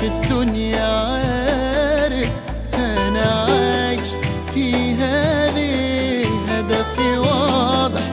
الدنيا عارف انا عايش فيها ليه هدفي واضح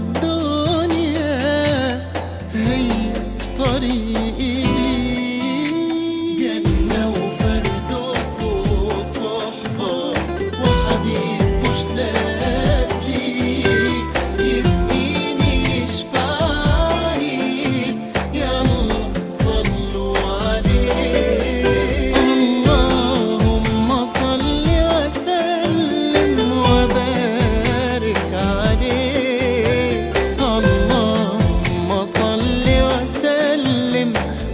والدنيا هي طريقي ليه جنة وفردوس وصحبة وحبيب مشتاق ليه يسقيني يشفعني يلا صلوا عليه اللهم صل وسلم وبارك عليه اللهم صل وسلم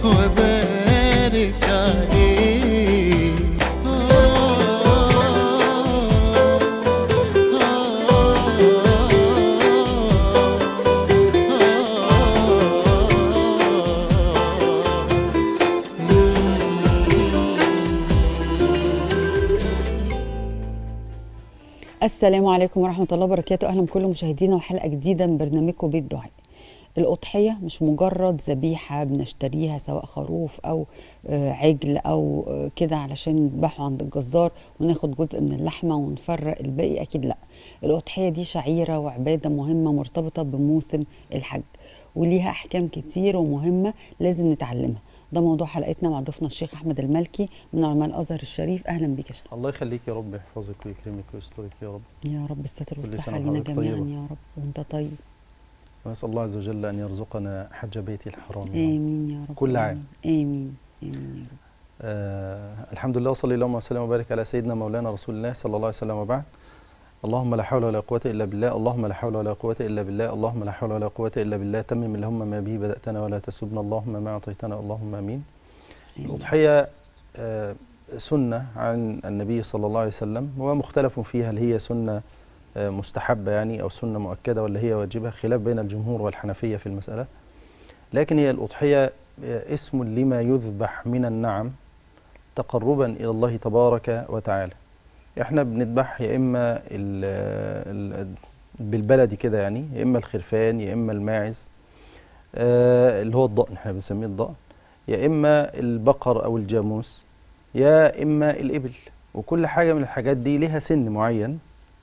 وبارك عليه السلام عليكم ورحمة الله وبركاته أهلا بكل مشاهدينا وحلقة جديدة من برنامجكم بيت دعاء الأضحية مش مجرد ذبيحة بنشتريها سواء خروف أو آه، عجل أو آه، كده علشان نذبحه عند الجزار وناخد جزء من اللحمة ونفرق الباقي أكيد لأ الأضحية دي شعيرة وعبادة مهمة مرتبطة بموسم الحج وليها أحكام كتير ومهمة لازم نتعلمها ده موضوع حلقتنا مع ضيفنا الشيخ أحمد المالكي من علماء الأزهر الشريف أهلا بيك يا شيخ الله يخليك يا رب يحفظك ويكرمك ويسترك يا رب يا رب الستر كل والصحة سنة علينا وحضرتك جميعا طيبة. يا رب وانت طيب ونسأل الله عز وجل أن يرزقنا حج بيته الحرام يا رب. امين يا رب كل عام. آمين. امين امين يا رب آه الحمد لله وصلي اللهم وسلم وبارك على سيدنا مولانا رسول الله صلى الله عليه وسلم وبعد اللهم لا حول ولا قوة إلا بالله اللهم لا حول ولا قوة إلا بالله اللهم لا حول ولا قوة إلا بالله تمم اللهم ما به بدأتنا ولا تسدنا اللهم ما أعطيتنا اللهم آمين آمين. الأضحية آه، سنة عن النبي صلى الله عليه وسلم ومختلف فيها هل هي سنة آه، مستحبة يعني أو سنة مؤكدة ولا هي واجبة خلاف بين الجمهور والحنفية في المسألة لكن هي الأضحية آه، اسم لما يذبح من النعم تقربا إلى الله تبارك وتعالى احنا بنذبح يا إما ال ال بالبلدي كده يعني يا إما الخرفان يا إما الماعز آه، اللي هو الضأن احنا بنسميه الضأن يا إما البقر أو الجاموس يا إما الإبل وكل حاجة من الحاجات دي لها سن معين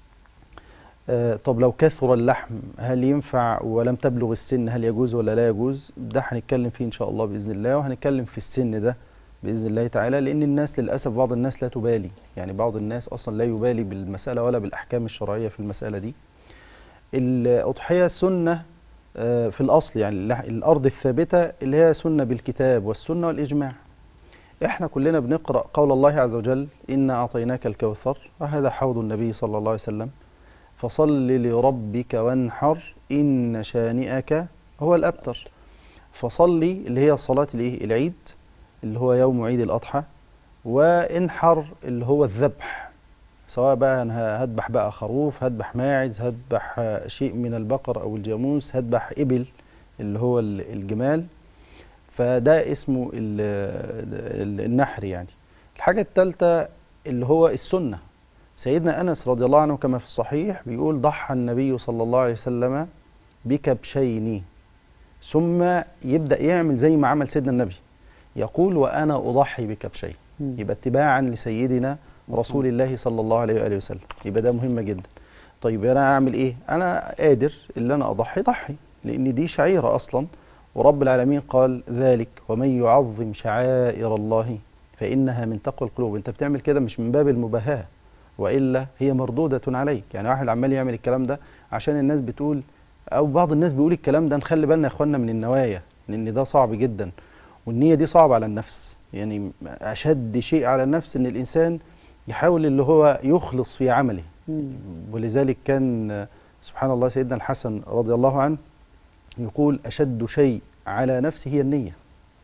آه، طب لو كثر اللحم هل ينفع ولم تبلغ السن هل يجوز ولا لا يجوز ده هنتكلم فيه إن شاء الله بإذن الله وهنتكلم في السن ده بإذن الله تعالى لأن الناس للأسف بعض الناس لا تبالي يعني بعض الناس أصلا لا يبالي بالمسألة ولا بالأحكام الشرعية في المسألة دي الأضحية سنة آه، في الأصل يعني اللح- الأرض الثابتة اللي هي سنة بالكتاب والسنة والإجماع احنا كلنا بنقرأ قول الله عز وجل إنا أعطيناك الكوثر وهذا حوض النبي صلى الله عليه وسلم فصل لربك وانحر إن شانئك هو الأبتر فصلي اللي هي صلاة الإيه؟ العيد اللي هو يوم عيد الأضحى وانحر اللي هو الذبح سواء بقى انا هذبح بقى خروف هذبح ماعز هذبح آه، شيء من البقر او الجاموس هذبح ابل اللي هو ال- الجمال فده اسمه ال- ال- النحر يعني الحاجة الثالثة اللي هو السنة سيدنا أنس رضي الله عنه كما في الصحيح بيقول ضحى النبي صلى الله عليه وسلم بكبشين ثم يبدأ يعمل زي ما عمل سيدنا النبي يقول وأنا أضحي بكبشين مم. يبقى اتباعا لسيدنا رسول الله صلى الله عليه وآله وسلم يبقى ده مهم جدا طيب أنا أعمل إيه أنا قادر اللي أنا أضحي ضحي لأن دي شعيرة أصلا ورب العالمين قال ذلك ومن يعظم شعائر الله فإنها من تقوى القلوب أنت بتعمل كده مش من باب المباهاة وإلا هي مردودة عليك يعني واحد عمال يعمل الكلام ده عشان الناس بتقول أو بعض الناس بيقول الكلام ده نخلي بالنا يا إخواننا من النوايا لأن ده صعب جدا والنية دي صعبة على النفس يعني أشد شيء على النفس إن الإنسان يحاول اللي هو يخلص في عمله مم. ولذلك كان آه، سبحان الله سيدنا الحسن رضي الله عنه يقول أشد شيء على نفسه هي النية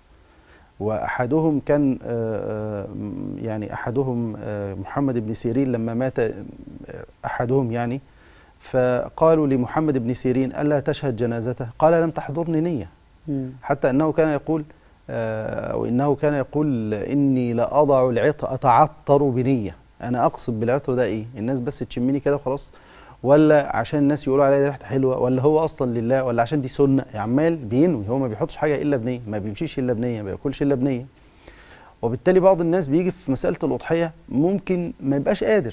وأحدهم كان آه، آه، م- يعني أحدهم آه، محمد بن سيرين لما مات آه، أحدهم يعني فقالوا لمحمد بن سيرين ألا تشهد جنازته قال لم تحضرني نية مم. حتى أنه كان يقول آه، أو إنه كان يقول إني لأضع العطر أتعطر بنية أنا أقصد بالعطر ده إيه الناس بس تشمني كده وخلاص ولا عشان الناس يقولوا عليا دي ريحته حلوه ولا هو اصلا لله ولا عشان دي سنه عمال بينوي هو ما بيحطش حاجه الا بنيه ما بيمشيش الا بنيه ما بياكلش الا بنيه وبالتالي بعض الناس بيجي في مساله الاضحيه ممكن ما يبقاش قادر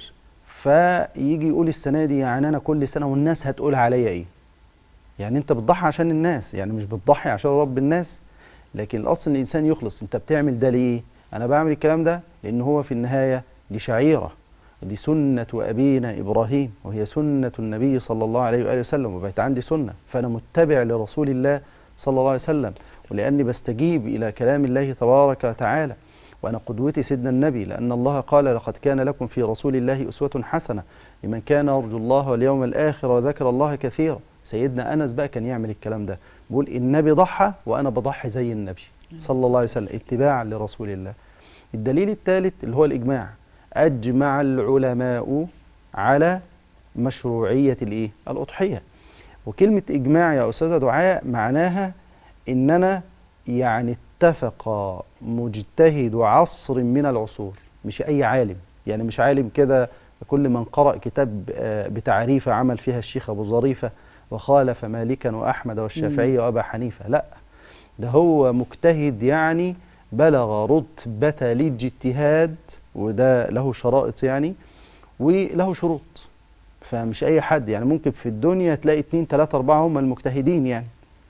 فيجي يقول السنه دي يعني انا كل سنه والناس هتقول عليا ايه يعني انت بتضحي عشان الناس يعني مش بتضحي عشان رب الناس لكن الاصل ان الانسان يخلص انت بتعمل ده ليه انا بعمل الكلام ده لان هو في النهايه دي شعيره دي سنة أبينا إبراهيم وهي سنة النبي صلى الله عليه وآله وسلم وبقت عندي سنة فأنا متبع لرسول الله صلى الله عليه وسلم ولأني بستجيب إلى كلام الله تبارك وتعالى وأنا قدوتي سيدنا النبي لأن الله قال لقد كان لكم في رسول الله أسوة حسنة لمن كان يرجو الله واليوم الآخر وذكر الله كثيرا سيدنا أنس بقى كان يعمل الكلام ده بيقول النبي ضحى وأنا بضحي زي النبي صلى الله عليه وسلم اتباعا لرسول الله الدليل الثالث اللي هو الإجماع أجمع العلماء على مشروعية الإيه؟ الأضحية وكلمة إجماع يا أستاذة دعاء معناها إننا يعني اتفق مجتهد عصر من العصور مش أي عالم يعني مش عالم كده كل من قرأ كتاب آه، بتعريفة عمل فيها الشيخ أبو ظريفة وخالف مالكا وأحمد والشافعي وأبا حنيفة لا ده هو مجتهد يعني بلغ رتبة الاجتهاد وده له شرائط يعني وله شروط فمش أي حد يعني ممكن في الدنيا تلاقي اتنين تلاتة أربعة هم المجتهدين يعني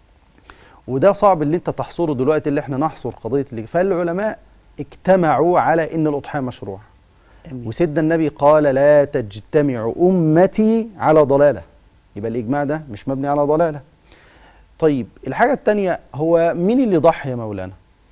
وده صعب اللي انت تحصره دلوقتي اللي احنا نحصر قضية اللي فالعلماء اجتمعوا على ان الأضحية مشروع تمام. وسيدنا النبي قال لا تجتمع أمتي على ضلالة يبقى الإجماع ده مش مبني على ضلالة طيب الحاجة التانية هو مين اللي ضحي يا مولانا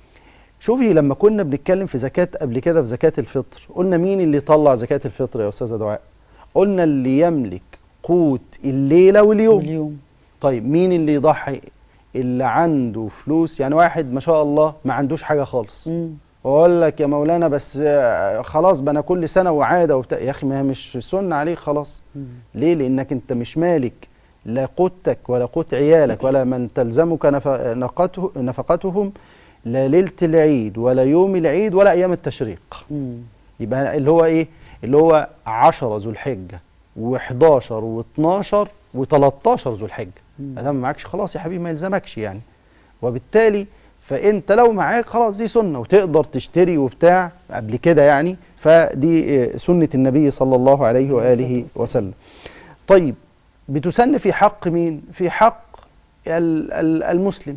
شوفي لما كنا بنتكلم في زكاة قبل كده في زكاة الفطر قلنا مين اللي طلع زكاة الفطر يا أستاذة دعاء قلنا اللي يملك قوت الليلة واليوم اليوم طيب مين اللي يضحي اللي عنده فلوس يعني واحد ما شاء الله ما عندوش حاجة خالص مم. واقول لك يا مولانا بس آه، خلاص بقى انا كل سنه وعاده وبتاع يا اخي ما هي مش سنه عليك خلاص مم. ليه لانك انت مش مالك لا قوتك ولا قوت عيالك ولا من تلزمك نف- نفقته نفقتهم لا ليله العيد ولا يوم العيد ولا ايام التشريق مم. يبقى اللي هو ايه اللي هو 10 ذو الحجه و11 و12 و13 ذو الحجه مم. ما دام معكش خلاص يا حبيبي ما يلزمكش يعني وبالتالي فانت لو معاك خلاص دي سنه وتقدر تشتري وبتاع قبل كده يعني فدي آه، سنه النبي صلى الله عليه واله وسلم. طيب بتسن في حق مين؟ في حق ال- ال- المسلم.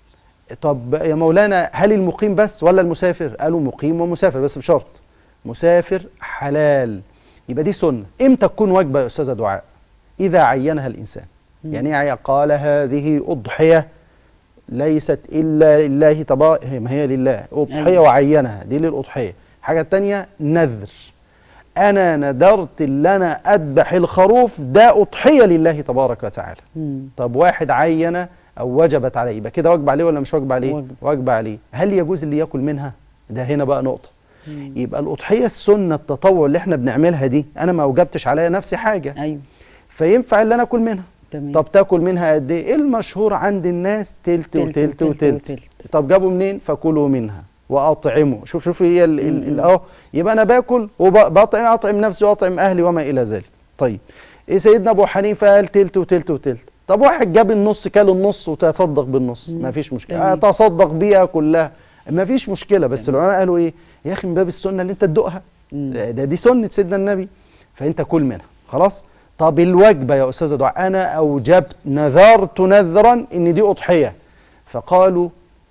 طب يا مولانا هل المقيم بس ولا المسافر؟ قالوا مقيم ومسافر بس بشرط مسافر حلال يبقى دي سنه، امتى تكون واجبه يا استاذه دعاء؟ اذا عينها الانسان. يعني إيه عي- قال هذه اضحيه ليست الا لله تبارك ما هي لله اضحيه أيوة. وعينها دي للاضحيه حاجه تانية نذر انا ندرت اللي انا اذبح الخروف ده اضحيه لله تبارك وتعالى مم. طب واحد عين او وجبت عليه يبقى كده واجب عليه ولا مش واجب عليه واجب. واجب عليه هل يجوز اللي ياكل منها ده هنا بقى نقطه مم. يبقى الاضحيه السنه التطوع اللي احنا بنعملها دي انا ما اوجبتش عليا نفسي حاجه ايوه فينفع اللي انا اكل منها تمام طب تاكل منها قد ايه المشهور عند الناس تلت تلت وتلت وتلت وتلت وتلت. طب جابوا منين فكلوا منها واطعموا شوف شوف هي ال- ال- ال- اهو يبقى انا باكل وبطعم اطعم نفسي واطعم اهلي وما الى ذلك طيب ايه سيدنا ابو حنيفه قال تلت وتلت وتلت طب واحد جاب النص كل النص وتصدق بالنص ما فيش مشكله تمام. تصدق بيها كلها ما فيش مشكله بس العلماء قالوا ايه يا اخي من باب السنه اللي انت تدوقها مم. ده دي سنه سيدنا النبي فانت كل منها خلاص طب الوجبه يا استاذه دعاء انا اوجبت نذرت نذرا ان دي اضحيه فقالوا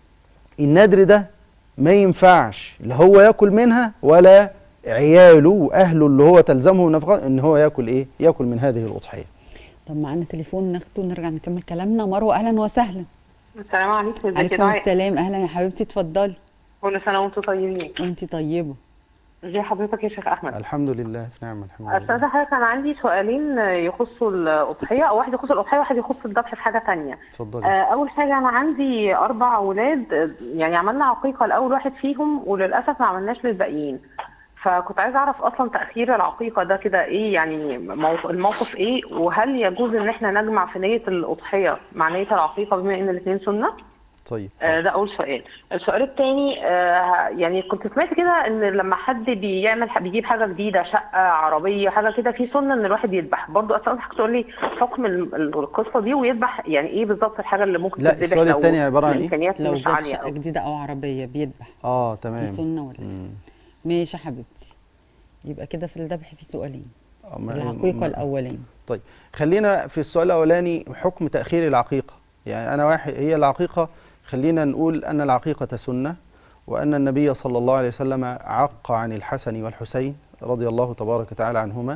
النذر ده ما ينفعش لا هو ياكل منها ولا عياله واهله اللي هو تلزمه نفقه ان هو ياكل ايه ياكل من هذه الاضحيه طب معانا تليفون ناخده ونرجع نكمل كلامنا مروه اهلا وسهلا السلام عليكم ازيك يا عليكم دعاء السلام اهلا يا حبيبتي اتفضلي كل سنه وانتم طيبين وانت طيبه ازي حضرتك يا شيخ احمد الحمد لله في نعمه الحمد لله استاذ حضرتك انا عندي سؤالين يخصوا الاضحيه او واحد يخص الاضحيه وواحد يخص الذبح في حاجه تانية اتفضلي آه، اول حاجه انا عندي اربع اولاد آه، يعني عملنا عقيقه لاول واحد فيهم وللاسف ما عملناش للباقيين فكنت عايزه اعرف اصلا تاخير العقيقه ده كده ايه يعني موقف الموقف ايه وهل يجوز ان احنا نجمع في نيه الاضحيه مع نيه العقيقه بما ان الاثنين سنه طيب آه، ده اول سؤال السؤال الثاني يعني كنت سمعت كده ان لما حد بيعمل بيجيب حاجه جديده شقه عربيه حاجه كده في سنه ان الواحد يذبح برضو اصلا حضرتك تقول لي حكم ال- ال- القصه دي ويذبح يعني ايه بالظبط الحاجه اللي ممكن لا، تتذبح السؤال لو التاني عبارة عن إيه؟ الامكانيات لو مش جاب عاليه شقه أوي. جديده او عربيه بيذبح اه دي تمام سنه ولا لا مم. ماشي يا حبيبتي يبقى كده في الذبح في سؤالين آه، ما- العقيقه ما- الاولاني طيب خلينا في السؤال الاولاني حكم تاخير العقيقه يعني انا واحد هي العقيقه خلينا نقول ان العقيقه سنه وان النبي صلى الله عليه وسلم عق عن الحسن والحسين رضي الله تبارك وتعالى عنهما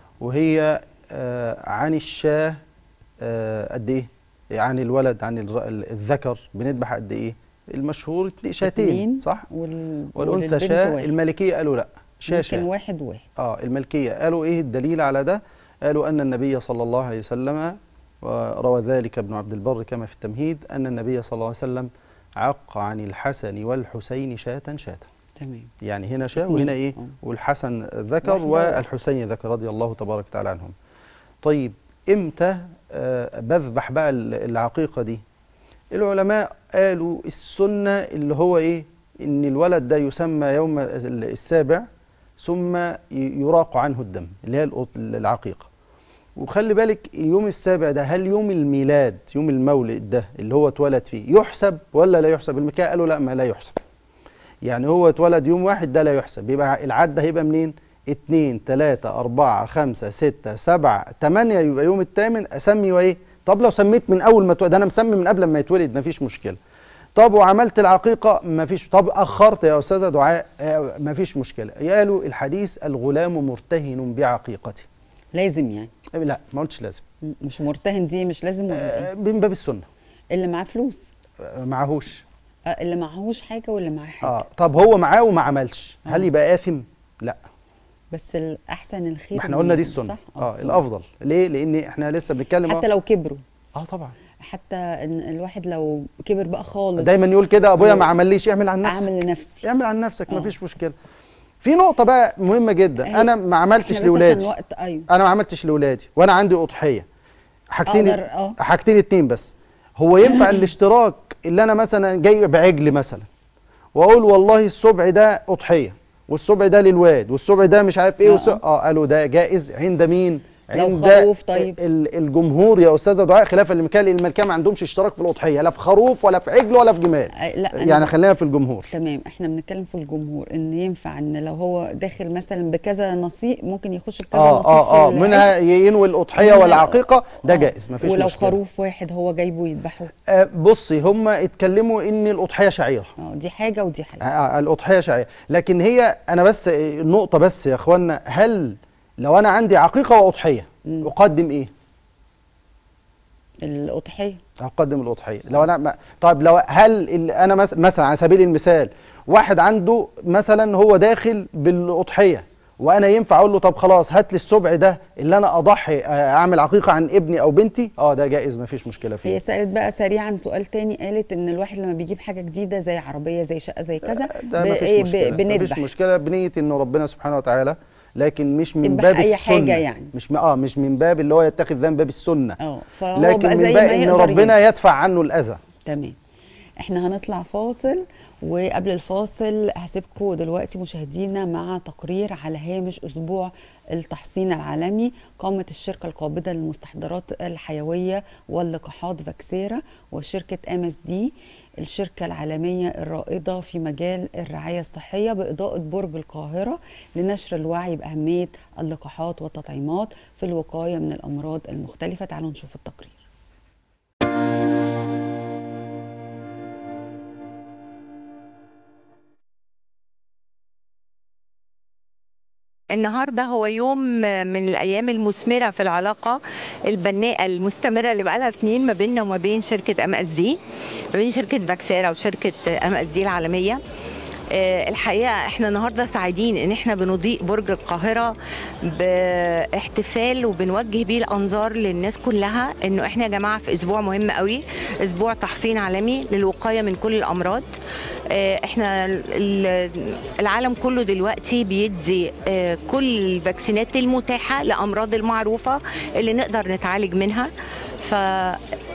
وهي آه، عن الشاه آه، قد ايه عن الولد عن الر- الذكر بنذبح قد ايه المشهور اتنين- شاتين اتنين صح وال... والانثى وللبنت شاه واحد. المالكيه قالوا لا شاه ممكن شاه واحد واحد اه الملكية قالوا ايه الدليل على ده قالوا ان النبي صلى الله عليه وسلم وروى ذلك ابن عبد البر كما في التمهيد ان النبي صلى الله عليه وسلم عق عن الحسن والحسين شاة شاة تمام يعني هنا شاة اتنين. وهنا ايه آه. والحسن ذكر واحدة واحدة. والحسين ذكر رضي الله تبارك وتعالى عنهم طيب امتى آه بذبح بقى ال- العقيقة دي العلماء قالوا السنة اللي هو ايه ان الولد ده يسمى يوم ال- السابع ثم ي- يراق عنه الدم اللي هي الأط- العقيقة وخلي بالك يوم السابع ده هل يوم الميلاد يوم المولد ده اللي هو اتولد فيه يحسب ولا لا يحسب المكاء قالوا لا ما لا يحسب يعني هو اتولد يوم واحد ده لا يحسب يبقى العد ده هيبقى منين اتنين تلاتة أربعة خمسة ستة سبعة تمانية يبقى يوم التامن أسمي وإيه طب لو سميت من أول ما اتولد ده أنا مسمي من قبل ما يتولد مفيش مشكلة طب وعملت العقيقة مفيش طب أخرت يا أستاذة دعاء آه، مفيش مشكلة قالوا الحديث الغلام مرتهن بعقيقته لازم يعني آه، لا ما قلتش لازم م- مش مرتهن دي مش لازم ولا آه، إيه؟ من باب السنة اللي معاه فلوس آه، معهوش آه، اللي معهوش حاجه واللي معاه حاجه اه طب هو معاه وما عملش هل آه. يبقى آثم لا بس الاحسن الخير ما احنا قلنا دي إنه- السنة صح اه السنة. الافضل ليه لان احنا لسه بنتكلم حتى آه. لو كبروا اه طبعا حتى ان الواحد لو كبر بقى خالص دايما يقول كده ابويا ما آه. عمليش اعمل عن نفسك اعمل لنفسي اعمل عن نفسك آه. مفيش مشكله في نقطه بقى مهمه جدا هي- انا ما عملتش إحنا بس لاولادي عشان وقت ايوه انا ما عملتش لاولادي وانا عندي اضحيه حاجتين أقدر- آه. حاجتين اتنين بس هو ينفع الاشتراك اللي انا مثلا جاي بعجل مثلا واقول والله السبع ده اضحيه والسبع ده للواد والسبع ده مش عارف ايه آه، والس- آه. اه قالوا ده جائز عند مين لو عند خروف طيب. ال- الجمهور يا استاذه دعاء خلافا للمكان الملكيه ما عندهمش اشتراك في الاضحيه لا في خروف ولا في عجل ولا في جمال آه، لا أنا يعني خلينا في الجمهور تمام احنا بنتكلم في الجمهور ان ينفع ان لو هو داخل مثلا بكذا نصيب ممكن يخش بكذا اه نصيب اه اه في منها ينوي الاضحيه منها- والعقيقه ده آه. جائز مفيش ولو مشكله خروف واحد هو جايبه يذبحه آه بصي هم اتكلموا ان الاضحيه شعيره اه دي حاجه ودي حاجه آه، الأضحية شعيرة لكن هي أنا بس آه، نقطة بس يا أخوانا هل لو أنا عندي عقيقة وأضحية مم. أقدم إيه؟ الاضحيه أقدم الأضحية لو أنا ما طيب لو هل ال- أنا مس- مثلا على سبيل المثال واحد عنده مثلا هو داخل بالأضحية وأنا ينفع أقول له طب خلاص هات لي السبع ده اللي أنا أضحي آه، أعمل عقيقة عن ابني أو بنتي أه ده جائز مفيش مشكلة هي فيه سالت بقى سريعا سؤال تاني قالت ان الواحد لما بيجيب حاجه جديده زي عربيه زي شقه زي كذا ده ب- مفيش إيه، ب- مشكلة مفيش بنذبح مشكلة بنية إنه ربنا سبحانه وتعالى لكن مش من يذبح باب أي السنة حاجة يعني. مش م- اه مش من باب اللي هو يتخذ ذنب باب السنة اه فهو لكن بقى من زي باب ما ان يقدر ربنا ينفع. يدفع عنه الاذى تمام احنا هنطلع فاصل وقبل الفاصل هسيبكم دلوقتي مشاهدينا مع تقرير على هامش اسبوع التحصين العالمي قامت الشركه القابضه للمستحضرات الحيويه واللقاحات فاكسيرا وشركه ام اس دي الشركة العالمية الرائدة في مجال الرعاية الصحية بإضاءة برج القاهرة لنشر الوعي بأهمية اللقاحات والتطعيمات في الوقاية من الأمراض المختلفة تعالوا نشوف التقرير النهارده هو يوم من الايام المثمره في العلاقه البناءه المستمره اللي بقالها سنين ما بيننا وما بين شركه ام اس دي ما بين شركه فاكسيرا وشركه ام اس دي العالميه آه، الحقيقه احنا النهارده سعيدين ان احنا بنضيء برج القاهره باحتفال وبنوجه بيه الانظار للناس كلها انه احنا يا جماعه في اسبوع مهم قوي اسبوع تحصين عالمي للوقايه من كل الامراض آه، احنا ال- العالم كله دلوقتي بيدي آه، كل الفاكسينات المتاحه لامراض المعروفه اللي نقدر نتعالج منها ف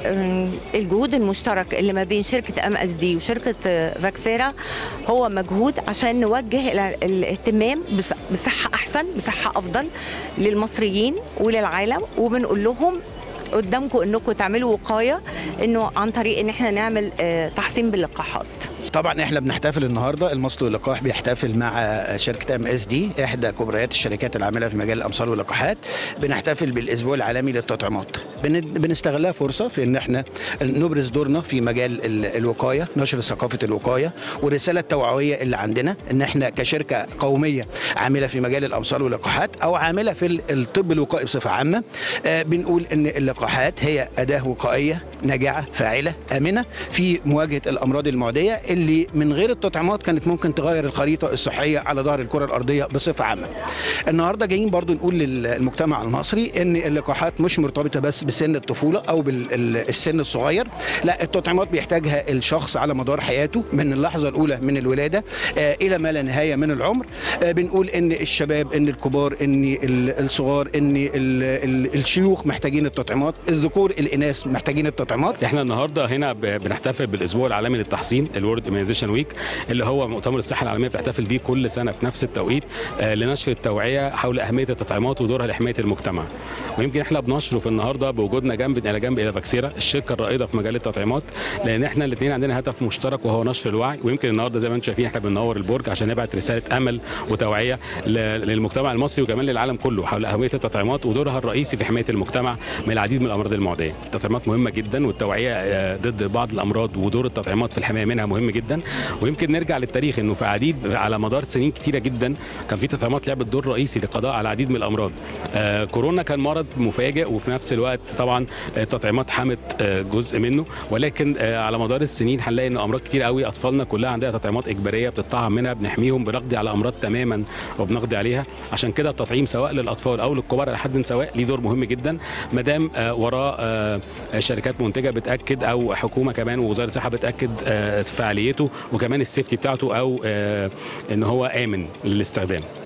أم، الجهود المشترك اللي ما بين شركه ام اس دي وشركه آه، فاكسيرا هو مجهود عشان نوجه ال- الاهتمام بص- بصحه احسن بصحه افضل للمصريين وللعالم وبنقول لهم قدامكم انكم تعملوا وقايه انه عن طريق ان احنا نعمل آه، تحسين باللقاحات طبعا احنا بنحتفل النهارده المصل واللقاح بيحتفل مع شركه ام اس دي احدى كبريات الشركات العامله في مجال الامصال واللقاحات بنحتفل بالاسبوع العالمي للتطعيمات بن- بنستغلها فرصه في ان احنا نبرز دورنا في مجال ال- الوقايه نشر ثقافه الوقايه والرساله التوعويه اللي عندنا ان احنا كشركه قوميه عامله في مجال الامصال واللقاحات او عامله في ال- الطب الوقائي بصفه عامه آه، بنقول ان اللقاحات هي اداه وقائيه ناجعه فاعله امنه في مواجهه الامراض المعديه اللي من غير التطعيمات كانت ممكن تغير الخريطه الصحيه على ظهر الكره الارضيه بصفه عامه. النهارده جايين برضو نقول للمجتمع المصري ان اللقاحات مش مرتبطه بس بسن الطفوله او بالسن الصغير، لا التطعيمات بيحتاجها الشخص على مدار حياته من اللحظه الاولى من الولاده آه، الى ما لا نهايه من العمر. آه، بنقول ان الشباب ان الكبار ان ال- الصغار ان ال- ال- الشيوخ محتاجين التطعيمات، الذكور الاناث محتاجين التطعيمات. احنا النهارده هنا ب- بنحتفل بالاسبوع العالمي للتحصين الورد ايميونيزيشن ويك اللي هو مؤتمر الصحه العالميه بتحتفل بيه كل سنه في نفس التوقيت آه، لنشر التوعيه حول اهميه التطعيمات ودورها لحمايه المجتمع ويمكن احنا بنشره في النهارده بوجودنا جنب الى جنب الى فاكسيرا الشركه الرائده في مجال التطعيمات لان احنا الاثنين عندنا هدف مشترك وهو نشر الوعي ويمكن النهارده زي ما انتم شايفين احنا بننور البرج عشان نبعت رساله امل وتوعيه ل- للمجتمع المصري وكمان للعالم كله حول اهميه التطعيمات ودورها الرئيسي في حمايه المجتمع من العديد من الامراض المعديه التطعيمات مهمه جدا والتوعيه آه، ضد بعض الامراض ودور التطعيمات في الحمايه منها مهم جدا ويمكن نرجع للتاريخ انه في عديد على مدار سنين كتيره جدا كان في تطعيمات لعبت دور رئيسي للقضاء على العديد من الامراض آه، كورونا كان مرض مفاجئ وفي نفس الوقت طبعا آه، التطعيمات حمت آه، جزء منه ولكن آه، على مدار السنين هنلاقي ان امراض كتير قوي اطفالنا كلها عندها تطعيمات اجباريه بتطعم منها بنحميهم بنقضي على امراض تماما وبنقضي عليها عشان كده التطعيم سواء للاطفال او للكبار على حد سواء ليه دور مهم جدا ما دام آه، وراه آه، شركات منتجه بتاكد او حكومه كمان ووزاره الصحه بتاكد آه، فعاليته وكمان السيفتي بتاعته او آه، ان هو امن للاستخدام